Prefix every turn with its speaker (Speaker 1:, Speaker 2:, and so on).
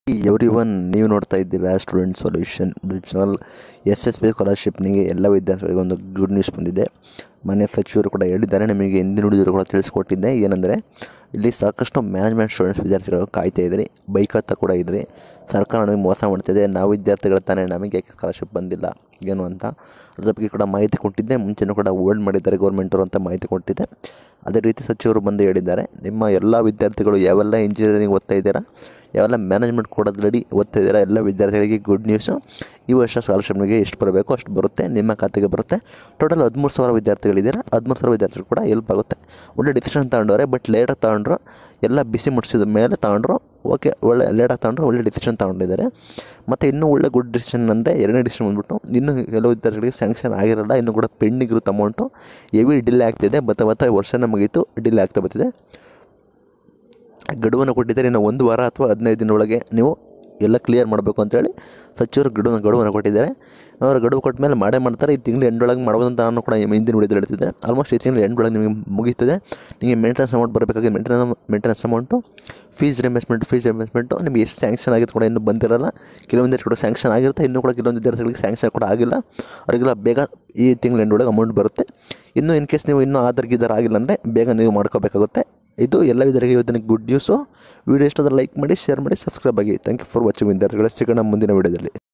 Speaker 1: every one ನೀವು ನೋಡ್ತಾ ಇದ್ದೀರಾ student solution channel S S B ಸ್ಕಾಲರ್ಶಿಪ್ನಿಗೆ ಎಲ್ಲ ವಿದ್ಯಾರ್ಥಿಗಳಿಗೆ ಒಂದು ಗುಡ್ ನ್ಯೂಸ್ ಬಂದಿದೆ ಮನೆ ಸಚಿವರು ಕೂಡ ಹೇಳಿದ್ದಾರೆ ನಿಮಗೆ ಹಿಂದಿನ ನುಡಿದರು ಕೂಡ ತಿಳಿಸ್ಕೊಟ್ಟಿದ್ದೆ ಏನಂದರೆ ಇಲ್ಲಿ ಸಾಕಷ್ಟು ಮ್ಯಾನೇಜ್ಮೆಂಟ್ ಸ್ಟೂಡೆಂಟ್ಸ್ ವಿದ್ಯಾರ್ಥಿಗಳು ಕಾಯ್ತಾ ಇದ್ರಿ ಬೈಕ್ ಹತ್ತ ಕೂಡ ಇದ್ರಿ ಸರ್ಕಾರ ನಮಗೆ ಮೋಸ ಮಾಡ್ತಿದೆ ನಾವು ವಿದ್ಯಾರ್ಥಿಗಳು ತಾನೇ ನಮಗೆ ಸ್ಕಾಲರ್ಶಿಪ್ ಬಂದಿಲ್ಲ ಏನು ಅಂತ ಅದ್ರ ಬಗ್ಗೆ ಕೂಡ ಮಾಹಿತಿ ಕೊಟ್ಟಿದ್ದೆ ಮುಂಚೆನೂ ಕೂಡ ಹೋಲ್ಡ್ ಮಾಡಿದ್ದಾರೆ ಗೌರ್ಮೆಂಟವರು ಅಂತ ಮಾಹಿತಿ ಕೊಟ್ಟಿದ್ದೆ ಅದೇ ರೀತಿ ಸಚಿವರು ಬಂದು ಹೇಳಿದ್ದಾರೆ ನಿಮ್ಮ ಎಲ್ಲ ವಿದ್ಯಾರ್ಥಿಗಳು ಯಾವೆಲ್ಲ ಇಂಜಿನಿಯರಿಂಗ್ ಓದ್ತಾ ಇದ್ದೀರಾ ಯಾವೆಲ್ಲ ಮ್ಯಾನೇಜ್ಮೆಂಟ್ ಕೊಡೋದ್ರಡಿ ಓದ್ತಾ ಇದ್ದೀರಾ ಎಲ್ಲ ವಿದ್ಯಾರ್ಥಿಗಳಿಗೆ ಗುಡ್ ನ್ಯೂಸು ಈ ವರ್ಷ ಸ್ಕಾಲರ್ಶಿಪ್ ನಿಮಗೆ ಎಷ್ಟು ಬರಬೇಕು ಅಷ್ಟು ಬರುತ್ತೆ ನಿಮ್ಮ ಖಾತೆಗೆ ಬರುತ್ತೆ ಟೋಟಲ್ ಹದಿಮೂರು ಸಾವಿರ ವಿದ್ಯಾರ್ಥಿಗಳಿದ್ದೀರಾ ಹದಿಮೂರು ಸಾವಿರ ವಿದ್ಯಾರ್ಥಿಗಳು ಕೂಡ ಹೆಲ್ಪ್ ಆಗುತ್ತೆ ಒಳ್ಳೆ ಡಿಸಿಷನ್ ತಗೊಂಡವ್ರೆ ಬಟ್ ಲೇಟಾಗಿ ತಗೊಂಡ್ರು ಎಲ್ಲ ಬಿಸಿ ಮುಟ್ಟಿಸಿದ ಮೇಲೆ ತಗೊಂಡ್ರು ಓಕೆ ಒಳ್ಳೆ ಲೇಟಾಗಿ ತಗೊಂಡ್ರು ಒಳ್ಳೆ ಡಿಸಿಷನ್ ತಗೊಂಡಿದ್ದಾರೆ ಮತ್ತು ಇನ್ನೂ ಒಳ್ಳೆ ಗುಡ್ ಡಿಸಿಷನ್ ಅಂದರೆ ಎರಡನೇ ಡಿಸಿಷನ್ ಬಂದ್ಬಿಟ್ಟು ಇನ್ನೂ ಕೆಲವು ವಿದ್ಯಾರ್ಥಿಗಳಿಗೆ ಸ್ಯಾಂಕ್ಷನ್ ಆಗಿರಲ್ಲ ಇನ್ನೂ ಕೂಡ ಪೆಂಡಿಂಗ್ ಇರುತ್ತೆ ಅಮೌಂಟು ಹೆವಿ ಡಿಲೇ ಆಗ್ತಿದೆ ಬತ್ತ ಬತ್ತ ವರ್ಷ ಮುಗೀತು ಡಿಲೇ ಆಗ್ತಾ ಬರ್ತಿದೆ ಗಡುವನ್ನು ಕೊಟ್ಟಿದ್ದಾರೆ ಇನ್ನು ಒಂದು ವಾರ ಅಥವಾ ಹದಿನೈದು ದಿನ ಒಳಗೆ ನೀವು ಎಲ್ಲ ಕ್ಲಿಯರ್ ಮಾಡಬೇಕು ಅಂತೇಳಿ ಸಚಿವರು ಗಡುವನ್ನು ಗಡುವನ್ನು ಕೊಟ್ಟಿದ್ದಾರೆ ಅವರು ಗಡುವು ಕೊಟ್ಟ ಮೇಲೆ ಮಾಡೇ ಮಾಡ್ತಾರೆ ಈ ತಿಂಗಳು ಎಂಡೊಳಗೆ ಮಾಡ್ಬೋದು ಅಂತ ನಾನು ಕೂಡ ಹಿಂದಿನ ಉಳಿದು ಹೇಳ್ತಿದ್ದೆ ಆಲ್ಮೋಸ್ಟ್ ಈ ತಿಂಗಳು ಎಂಡೊಳಗೆ ನಿಮಗೆ ಮುಗೀತದೆ ನಿಮಗೆ ಮೇಂಟೆನೆನ್ಸ್ ಅಮೌಂಟ್ ಬರಬೇಕಾಗಿ maintenance maintenance amount fees reimbursement fees reimbursement ನಿಮಗೆ ಎಷ್ಟು ಸ್ಯಾಂಕ್ಷನ್ ಆಗಿದ್ದು ಕೂಡ ಇನ್ನೂ ಬಂದಿರಲ್ಲ ಕೆಲವೊಂದು ಕೂಡ ಸ್ಯಾಂಕ್ಷನ್ ಆಗಿರುತ್ತೆ ಇನ್ನೂ ಕೂಡ ಕೆಲವೊಂದು ವಿದ್ಯಾರ್ಥಿಗಳಿಗೆ ಸ್ಯಾಂಕ್ಷನ್ ಕೂಡ ಆಗಿಲ್ಲ ಅವರಿಗೆಲ್ಲ ಬೇಗ ಈ ತಿಂಗಳ ಎಂಡೊಳಗೆ ಅಮೌಂಟ್ ಬರುತ್ತೆ ಇನ್ನು ಇನ್ ಕೇಸ್ ನೀವು ಇನ್ನೂ ಆಧಾರ್ ಗೀಧಾರ್ ಆಗಿಲ್ಲ ಅಂದರೆ ಬೇಗ ನೀವು ಮಾಡ್ಕೋಬೇಕಾಗುತ್ತೆ ಇದು ಎಲ್ಲ ವಿದ್ಯಾರ್ಥಿಗಳಿಗೆ ಇವತ್ತಿನ ಗುಡ್ ನ್ಯೂಸು ವೀಡಿಯೋ ಇಷ್ಟದ ಲೈಕ್ ಮಾಡಿ ಶೇರ್ ಮಾಡಿ ಸಬ್ಸ್ಕ್ರೈಬ್ ಆಗಿ ಥ್ಯಾಂಕ್ ಯು ಫಾರ್ ವಾಚಿಂಗ್ ವಿದ್ಯಾರ್ಥಿಗಳ ಸಿಗೋಣ ಮುಂದಿನ ವೀಡಿಯೋದಲ್ಲಿ